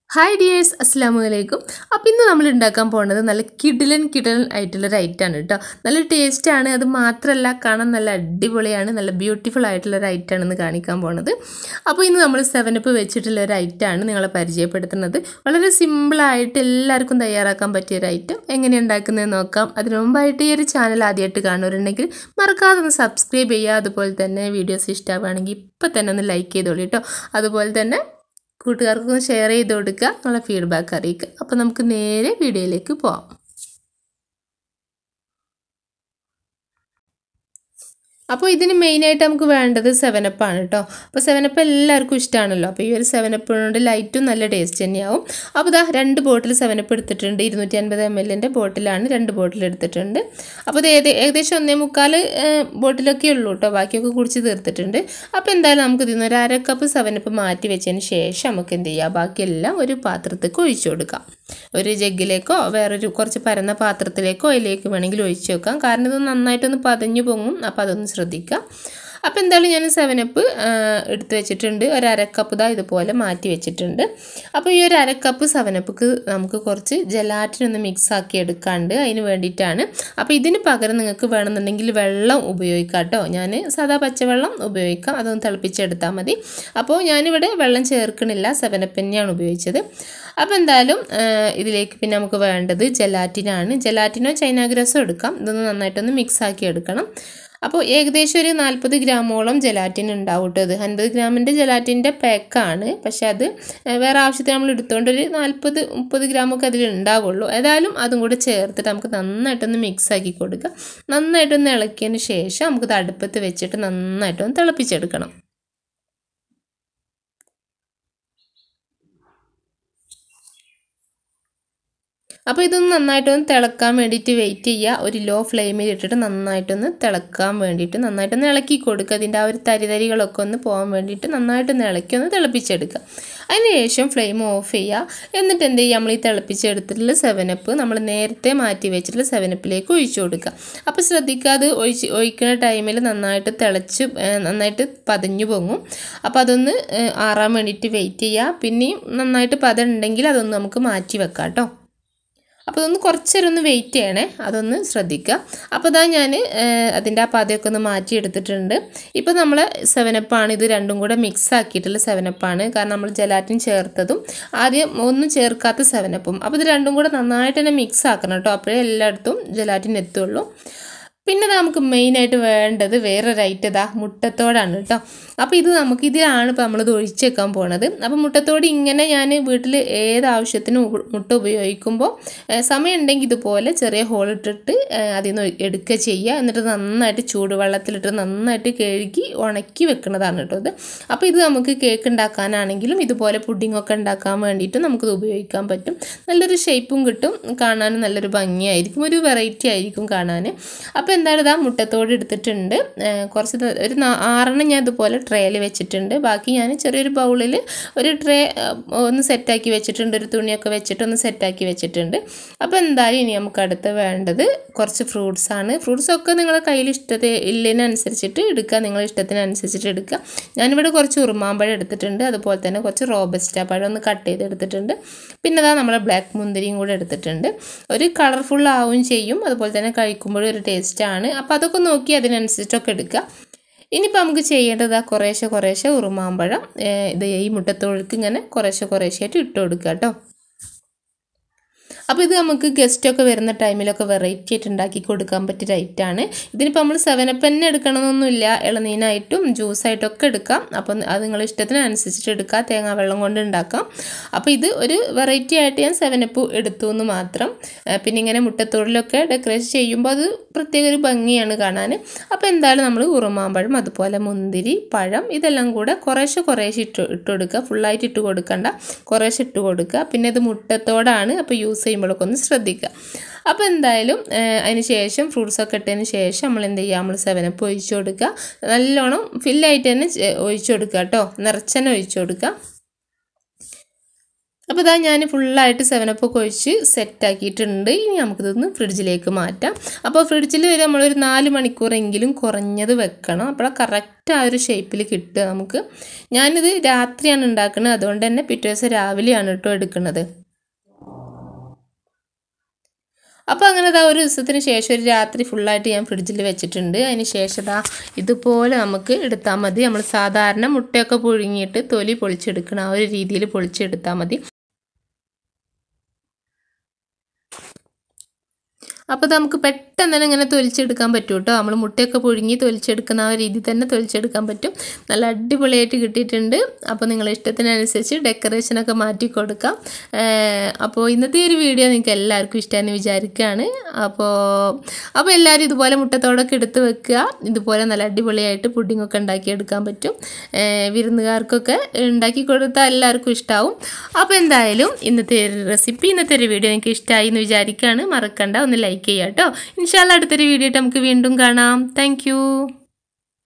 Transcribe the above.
hi dears അസ്സാം വലൈക്കും അപ്പോൾ ഇന്ന് നമ്മൾ ഉണ്ടാക്കാൻ പോകുന്നത് നല്ല കിടിലൻ കിടിലൻ ആയിട്ടുള്ള ഒരു ഐറ്റാണ് കേട്ടോ നല്ല ടേസ്റ്റാണ് അത് മാത്രമല്ല കാണാൻ നല്ല അടിപൊളിയാണ് നല്ല ബ്യൂട്ടിഫുൾ ആയിട്ടുള്ള ഒരു ഐറ്റാണെന്ന് കാണിക്കാൻ പോകുന്നത് അപ്പോൾ ഇന്ന് നമ്മൾ സെവനപ്പ് വെച്ചിട്ടുള്ള ഒരു ഐറ്റാണ് നിങ്ങളെ പരിചയപ്പെടുത്തുന്നത് വളരെ സിമ്പിളായിട്ട് എല്ലാവർക്കും തയ്യാറാക്കാൻ പറ്റിയ ഒരു ഐറ്റം എങ്ങനെ ഉണ്ടാക്കുന്നത് നോക്കാം അതിനു മുമ്പായിട്ട് ഈ ഒരു ചാനൽ ആദ്യമായിട്ട് കാണുന്നവരുണ്ടെങ്കിൽ മറക്കാതെ ഒന്ന് സബ്സ്ക്രൈബ് ചെയ്യുക അതുപോലെ തന്നെ വീഡിയോസ് ഇഷ്ടമാവുകയാണെങ്കിൽ ഇപ്പം തന്നെ ഒന്ന് ലൈക്ക് ചെയ്തോളൂ കേട്ടോ അതുപോലെ തന്നെ കൂട്ടുകാർക്കൊന്ന് ഷെയർ ചെയ്ത് കൊടുക്കുക നിങ്ങളെ ഫീഡ്ബാക്ക് അറിയിക്കുക അപ്പോൾ നമുക്ക് നേരെ വീഡിയോയിലേക്ക് പോവാം അപ്പോൾ ഇതിന് മെയിനായിട്ട് നമുക്ക് വേണ്ടത് സെവനപ്പാണ് കേട്ടോ അപ്പോൾ സെവനപ്പ് എല്ലാവർക്കും ഇഷ്ടമാണല്ലോ അപ്പോൾ ഈ ഒരു സെവനപ്പിനോട് ലൈറ്റും നല്ല ടേസ്റ്റ് തന്നെയാവും അപ്പോൾ ഇതാ രണ്ട് ബോട്ടിൽ സെവനപ്പ് എടുത്തിട്ടുണ്ട് ഇരുന്നൂറ്റി അൻപത് എം എല്ലിൻ്റെ ബോട്ടിലാണ് രണ്ട് ബോട്ടിൽ എടുത്തിട്ടുണ്ട് അപ്പോൾ ഇത് ഏത് ഏകദേശം ഒന്നേ മുക്കാൽ ബോട്ടിലൊക്കെ ഉള്ളൂ കേട്ടോ ബാക്കിയൊക്കെ കുടിച്ച് തീർത്തിട്ടുണ്ട് അപ്പോൾ എന്തായാലും നമുക്ക് ഇതിൽ നിന്ന് ഒരു അര കപ്പ് സെവനപ്പ് മാറ്റി വെച്ചതിന് ശേഷം നമുക്ക് എന്ത് ചെയ്യാം ബാക്കിയെല്ലാം ഒരു പാത്രത്തേക്ക് ഒഴിച്ചു കൊടുക്കാം ഒരു ജഗ്ഗിലേക്കോ വേറൊരു കുറച്ച് പരന്ന പാത്രത്തിലേക്കോ അതിലേക്ക് വേണമെങ്കിൽ ഒഴിച്ചു വെക്കാം കാരണം ഇത് നന്നായിട്ടൊന്ന് പതഞ്ഞു പൊങ്ങും അപ്പോൾ അതൊന്ന് ശ്രദ്ധിക്കുക അപ്പോൾ എന്തായാലും ഞാൻ സെവനപ്പ് എടുത്ത് വെച്ചിട്ടുണ്ട് ഒരു അരക്കപ്പ് ഇതാ ഇതുപോലെ മാറ്റി വെച്ചിട്ടുണ്ട് അപ്പോൾ ഈ ഒരു അരക്കപ്പ് സെവനപ്പ് നമുക്ക് കുറച്ച് ജലാറ്റിൻ ഒന്ന് മിക്സ് ആക്കി എടുക്കാണ്ട് അതിന് വേണ്ടിയിട്ടാണ് അപ്പോൾ ഇതിന് പകരം നിങ്ങൾക്ക് വേണമെന്നുണ്ടെങ്കിൽ വെള്ളം ഉപയോഗിക്കാം കേട്ടോ ഞാൻ സാധാ പച്ചവെള്ളം ഉപയോഗിക്കാം അതൊന്ന് തിളപ്പിച്ചെടുത്താൽ മതി അപ്പോൾ ഞാനിവിടെ വെള്ളം ചേർക്കണില്ല സെവനപ്പ് തന്നെയാണ് ഉപയോഗിച്ചത് അപ്പോൾ എന്തായാലും ഇതിലേക്ക് പിന്നെ നമുക്ക് വേണ്ടത് ജലാറ്റിനാണ് ജലാറ്റിനോ ചൈനാഗ്രസോ എടുക്കാം ഇതൊന്ന് നന്നായിട്ടൊന്ന് മിക്സ് ആക്കി എടുക്കണം അപ്പോൾ ഏകദേശം ഒരു നാൽപ്പത് ഗ്രാമോളം ജലാറ്റിൻ ഉണ്ടാവും കേട്ടോ ഇത് അൻപത് ഗ്രാമിൻ്റെ ജലാറ്റിൻ്റെ പാക്കാണ് പക്ഷെ അത് വേറെ ആവശ്യത്തിന് നമ്മൾ എടുത്തുകൊണ്ട് ഒരു നാൽപ്പത് മുപ്പത് ഗ്രാമൊക്കെ അതിൽ ഉണ്ടാവുള്ളൂ ഏതായാലും അതും കൂടെ ചേർത്തിട്ട് നമുക്ക് നന്നായിട്ടൊന്ന് മിക്സ് ആക്കി കൊടുക്കുക നന്നായിട്ടൊന്ന് ഇളക്കിയതിന് ശേഷം നമുക്കിത് അടുപ്പത്ത് വെച്ചിട്ട് നന്നായിട്ടൊന്ന് തിളപ്പിച്ചെടുക്കണം അപ്പോൾ ഇതൊന്ന് നന്നായിട്ടൊന്ന് തിളക്കാൻ വേണ്ടിയിട്ട് വെയിറ്റ് ചെയ്യുക ഒരു ലോ ഫ്ലെയിമിൽ ഇട്ടിട്ട് നന്നായിട്ടൊന്ന് തിളക്കാൻ വേണ്ടിയിട്ട് നന്നായിട്ടൊന്ന് ഇളക്കി കൊടുക്കുക അതിൻ്റെ ആ ഒരു തരിതരികളൊക്കെ ഒന്ന് പോകാൻ വേണ്ടിയിട്ട് നന്നായിട്ടൊന്ന് ഇളക്കി ഒന്ന് തിളപ്പിച്ചെടുക്കുക അതിന് ശേഷം ഫ്ലെയിം ഓഫ് ചെയ്യുക എന്നിട്ട് എന്ത് ചെയ്യുക നമ്മൾ ഈ തിളപ്പിച്ചെടുത്തിട്ടുള്ള സെവനപ്പ് നമ്മൾ നേരത്തെ മാറ്റി വെച്ചിട്ടുള്ള സെവനപ്പിലേക്ക് ഒഴിച്ചു കൊടുക്കുക അപ്പോൾ ശ്രദ്ധിക്കുക അത് ഒഴിച്ച് ഒഴിക്കുന്ന ടൈമിൽ നന്നായിട്ട് തിളച്ച് നന്നായിട്ട് പതഞ്ഞു പൊങ്ങും അപ്പോൾ അതൊന്ന് ആറാൻ വേണ്ടിയിട്ട് വെയിറ്റ് ചെയ്യുക പിന്നെയും നന്നായിട്ട് പതം ഉണ്ടെങ്കിൽ അതൊന്ന് നമുക്ക് മാറ്റി വെക്കാം കേട്ടോ അപ്പോൾ അതൊന്ന് കുറച്ചേരം ഒന്ന് വെയിറ്റ് ചെയ്യണേ അതൊന്ന് ശ്രദ്ധിക്കുക അപ്പോൾ ഇതാ ഞാൻ അതിൻ്റെ ആ പതയൊക്കെ ഒന്ന് മാറ്റി എടുത്തിട്ടുണ്ട് ഇപ്പോൾ നമ്മൾ സെവനപ്പാണ് ഇത് രണ്ടും കൂടെ മിക്സ് ആക്കിയിട്ടുള്ള സെവനപ്പാണ് കാരണം നമ്മൾ ജലാറ്റിൻ ചേർത്തതും ആദ്യം ഒന്നും ചേർക്കാത്ത സെവനപ്പും അപ്പോൾ ഇത് രണ്ടും കൂടെ നന്നായിട്ട് തന്നെ മിക്സ് ആക്കണം കേട്ടോ അപ്പോഴേ എല്ലായിടത്തും ജലാറ്റിൻ എത്തുള്ളൂ പിന്നെ നമുക്ക് മെയിനായിട്ട് വേണ്ടത് വേറൊരു ഐറ്റം ഇതാ മുട്ടത്തോടാണ് കേട്ടോ അപ്പോൾ ഇത് നമുക്ക് ഇതിലാണ് ഇപ്പോൾ നമ്മളിത് ഒഴിച്ച് വെക്കാൻ പോണത് അപ്പോൾ മുട്ടത്തോട് ഇങ്ങനെ ഞാൻ വീട്ടിൽ ഏത് ആവശ്യത്തിനും മുട്ട ഉപയോഗിക്കുമ്പോൾ സമയം ഉണ്ടെങ്കിൽ ഇതുപോലെ ചെറിയ ഹോൾ ഇട്ടിട്ട് അതിൽ നിന്ന് എടുക്കുക ചെയ്യുക എന്നിട്ട് നന്നായിട്ട് ചൂടുവെള്ളത്തിലിട്ട് നന്നായിട്ട് കഴുകി ഉണക്കി വെക്കുന്നതാണ് കേട്ടോ ഇത് അപ്പോൾ ഇത് നമുക്ക് കേക്ക് ഉണ്ടാക്കാനാണെങ്കിലും ഇതുപോലെ പുഡിങ്ങൊക്കെ ഉണ്ടാക്കാൻ വേണ്ടിയിട്ട് നമുക്കിത് ഉപയോഗിക്കാൻ പറ്റും നല്ലൊരു ഷേപ്പും കിട്ടും കാണാനും നല്ലൊരു ഭംഗിയായിരിക്കും ഒരു വെറൈറ്റി ആയിരിക്കും കാണാൻ അപ്പോൾ എന്താണ് ഇതാ മുട്ടത്തോട് എടുത്തിട്ടുണ്ട് കുറച്ച് ഒരു ആറെണ്ണം ഞാൻ ഇതുപോലെ ട്രേയിൽ വെച്ചിട്ടുണ്ട് ബാക്കി ഞാൻ ചെറിയൊരു ബൗളിൽ ഒരു ട്രേ ഒന്ന് സെറ്റാക്കി വെച്ചിട്ടുണ്ട് ഒരു തുണിയൊക്കെ വെച്ചിട്ട് ഒന്ന് സെറ്റാക്കി വെച്ചിട്ടുണ്ട് അപ്പോൾ എന്തായാലും ഇനി നമുക്ക് അടുത്ത് വേണ്ടത് കുറച്ച് ഫ്രൂട്ട്സാണ് ഫ്രൂട്ട്സൊക്കെ നിങ്ങളുടെ കയ്യിൽ ഇഷ്ടത്തെ ഇല്ലതിനനുസരിച്ചിട്ട് എടുക്കുക നിങ്ങളുടെ ഇഷ്ടത്തിനനുസരിച്ചിട്ട് എടുക്കുക ഞാനിവിടെ കുറച്ച് ഉറുമാമ്പഴം എടുത്തിട്ടുണ്ട് അതുപോലെ തന്നെ കുറച്ച് റോബസ്റ്റ പഴം ഒന്ന് കട്ട് ചെയ്ത് എടുത്തിട്ടുണ്ട് പിന്നെ അതാ നമ്മൾ ബ്ലാക്ക് മുന്തിരിയും കൂടെ എടുത്തിട്ടുണ്ട് ഒരു കളർഫുൾ ആവുകയും ചെയ്യും അതുപോലെ തന്നെ കഴിക്കുമ്പോഴും ഒരു ടേസ്റ്റ് ആണ് അപ്പോൾ അതൊക്കെ നോക്കി അതിനനുസരിച്ചൊക്കെ എടുക്കുക ഇനിയിപ്പോൾ നമുക്ക് ചെയ്യേണ്ടത് ആ കുറേശ്ശെ കുറേശ്ശെ ഉറുമാമ്പഴം ഇത് ഈ മുട്ടത്തോൾക്ക് ഇങ്ങനെ കുറേശ്ശെ കുറേശ്ശെ ആയിട്ട് ഇട്ട് കൊടുക്കുക കേട്ടോ അപ്പോൾ ഇത് നമുക്ക് ഗസ്റ്റൊക്കെ വരുന്ന ടൈമിലൊക്കെ വെറൈറ്റി ആയിട്ട് ഉണ്ടാക്കി കൊടുക്കാൻ പറ്റിയ ഐറ്റാണ് ഇതിനിപ്പോൾ നമ്മൾ സെവനപ്പ് തന്നെ എടുക്കണമെന്നൊന്നുമില്ല ഇളനീനായിട്ടും ജ്യൂസായിട്ടൊക്കെ എടുക്കാം അപ്പം അത് നിങ്ങൾ ഇഷ്ടത്തിനനുസരിച്ചിട്ട് എടുക്കാം തേങ്ങാ വെള്ളം കൊണ്ട് ഉണ്ടാക്കാം അപ്പോൾ ഇത് ഒരു വെറൈറ്റി ആയിട്ട് ഞാൻ സെവനപ്പ് എടുത്തു എന്ന് മാത്രം പിന്നെ ഇങ്ങനെ മുട്ടത്തോടിലൊക്കെ ഡെക്കറേറ്റ് ചെയ്യുമ്പോൾ അത് പ്രത്യേക ഒരു ഭംഗിയാണ് കാണാൻ അപ്പോൾ എന്തായാലും നമ്മൾ ഉറുമാമ്പഴം അതുപോലെ മുന്തിരി പഴം ഇതെല്ലാം കൂടെ കുറേശ്ശെ കുറേശ്ശെ ഇട്ട് ഇട്ട് കൊടുക്കുക ഫുള്ളായിട്ട് ഇട്ട് കൊടുക്കണ്ട കുറേശ്ശെ ഇട്ട് കൊടുക്കുക പിന്നെ ഇത് മുട്ടത്തോടാണ് അപ്പോൾ യൂസ് ചെയ്യുമ്പോഴൊക്കെ ഒന്ന് ശ്രദ്ധിക്കുക അപ്പോൾ എന്തായാലും അതിന് ശേഷം ഫ്രൂട്ട്സൊക്കെ ഇട്ടതിന് ശേഷം നമ്മൾ എന്ത് ചെയ്യുക നമ്മൾ സെവനപ്പ് ഒഴിച്ചു കൊടുക്കുക നല്ലോണം ഫില്ലായിട്ട് തന്നെ ഒഴിച്ചു കൊടുക്കുക കേട്ടോ നിറച്ചനെ ഒഴിച്ചു കൊടുക്കുക അപ്പോൾ ഇതാ ഞാൻ ഫുള്ളായിട്ട് സെവനപ്പൊക്കെ ഒഴിച്ച് സെറ്റാക്കിയിട്ടുണ്ട് ഇനി നമുക്കിതൊന്ന് ഫ്രിഡ്ജിലേക്ക് മാറ്റാം അപ്പോൾ ഫ്രിഡ്ജിൽ ഒരു നമ്മളൊരു നാല് മണിക്കൂറെങ്കിലും കുറഞ്ഞത് വെക്കണം അപ്പോൾ കറക്റ്റ് ആ ഒരു ഷേപ്പിൽ കിട്ടുക നമുക്ക് ഞാനിത് രാത്രിയാണ് ഉണ്ടാക്കുന്നത് അതുകൊണ്ട് തന്നെ പിറ്റേ ദിവസം രാവിലെയാണ് കേട്ടോ എടുക്കുന്നത് അപ്പോൾ അങ്ങനെ ദാ ഒരു ദിവസത്തിന് ശേഷം ഒരു രാത്രി ഫുള്ളായിട്ട് ഞാൻ ഫ്രിഡ്ജിൽ വെച്ചിട്ടുണ്ട് അതിന് ശേഷം ദാ ഇതുപോലെ നമുക്ക് എടുത്താൽ മതി നമ്മൾ സാധാരണ മുട്ടയൊക്കെ പുഴുങ്ങിയിട്ട് തൊലി പൊളിച്ചെടുക്കണം ആ ഒരു രീതിയിൽ പൊളിച്ചെടുത്താൽ മതി അപ്പോൾ നമുക്ക് പെട്ടെന്ന് തന്നെ ഇങ്ങനെ തൊലിച്ചെടുക്കാൻ പറ്റും കേട്ടോ നമ്മൾ മുട്ടയൊക്കെ പുഴുങ്ങി തൊലിച്ചെടുക്കുന്ന ആ രീതി തന്നെ തൊലിച്ചെടുക്കാൻ പറ്റും നല്ല അടിപൊളിയായിട്ട് കിട്ടിയിട്ടുണ്ട് അപ്പോൾ നിങ്ങളുടെ ഇഷ്ടത്തിനനുസരിച്ച് ഡെക്കറേഷനൊക്കെ മാറ്റി കൊടുക്കാം അപ്പോൾ ഇന്നത്തെ ഒരു വീഡിയോ നിങ്ങൾക്ക് എല്ലാവർക്കും ഇഷ്ടമെന്ന് വിചാരിക്കുകയാണ് അപ്പോൾ അപ്പോൾ എല്ലാവരും ഇതുപോലെ മുട്ടത്തോടൊക്കെ എടുത്ത് വെക്കുക ഇതുപോലെ നല്ല അടിപൊളിയായിട്ട് പുഡിങ്ങൊക്കെ ഉണ്ടാക്കിയെടുക്കാൻ പറ്റും വിരുന്നുകാർക്കൊക്കെ ഉണ്ടാക്കി കൊടുത്താൽ എല്ലാവർക്കും ഇഷ്ടമാവും അപ്പോൾ എന്തായാലും ഇന്നത്തെ ഒരു റെസിപ്പി ഇന്നത്തെ ഒരു വീഡിയോ എനിക്ക് ഇഷ്ടമായി എന്ന് വിചാരിക്കുകയാണ് മറക്കണ്ട ഒന്ന് ലൈക്ക് ചെയ്യാം കേട്ടോ ഇൻഷാല്ല അടുത്തൊരു വീഡിയോ ആയിട്ട് നമുക്ക് വീണ്ടും കാണാം താങ്ക്